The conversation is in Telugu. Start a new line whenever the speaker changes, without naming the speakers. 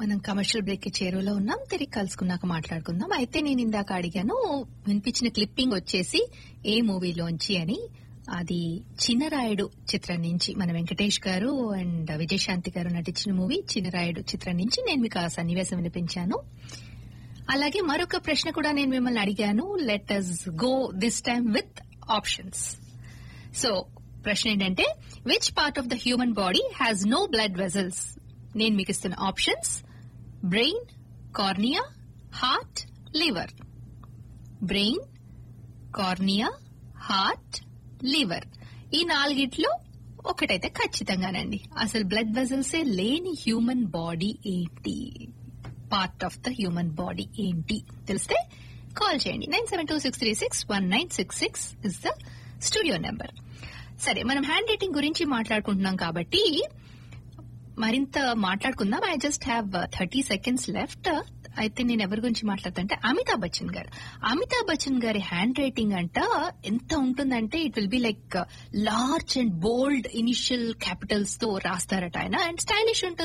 మనం కమర్షియల్ బ్రేక్ కి చేరువలో ఉన్నాం తిరిగి కలుసుకున్నాక మాట్లాడుకుందాం అయితే నేను ఇందాక అడిగాను వినిపించిన క్లిప్పింగ్ వచ్చేసి ఏ మూవీలోంచి అని అది చిన్నరాయుడు చిత్రం నుంచి మన వెంకటేష్ గారు అండ్ విజయశాంతి గారు నటించిన మూవీ చిన్నరాయుడు చిత్రం నుంచి నేను మీకు ఆ సన్నివేశం వినిపించాను అలాగే మరొక ప్రశ్న కూడా నేను మిమ్మల్ని అడిగాను let us go this time with options so ప్రశ్న ఏంటంటే which part of the human body has no blood vessels నేను మీకు ఇస్తున్న options brain cornea heart liver brain cornea heart liver ఈ నాలుగిట్లో ఒకటైతే ఖచ్చితంగానండి అసలు బ్లడ్ వెజల్సే లేని హ్యూమన్ బాడీ ఏంటి part of the human body ఏంటి తెలిస్తే కాల్ చేయండి nine seven two six three six one nine six six is the studio number సరే మనం హ్యాండ్ రైటింగ్ గురించి మాట్లాడుకుంటున్నాం కాబట్టి మరింత మాట్లాడుకుందాం I just have thirty seconds left అయితే నేను ఎవరి గురించి మాట్లాడుతుంటే అమితాబ్ బచ్చన్ గారు అమితాబ్ బచ్చన్ గారి హ్యాండ్ రైటింగ్ అంట ఎంత ఉంటుందంటే it will be like large and bold initial capitals తో రాస్తారట ఆయన అండ్ స్టైలిష్ ఉంటుంది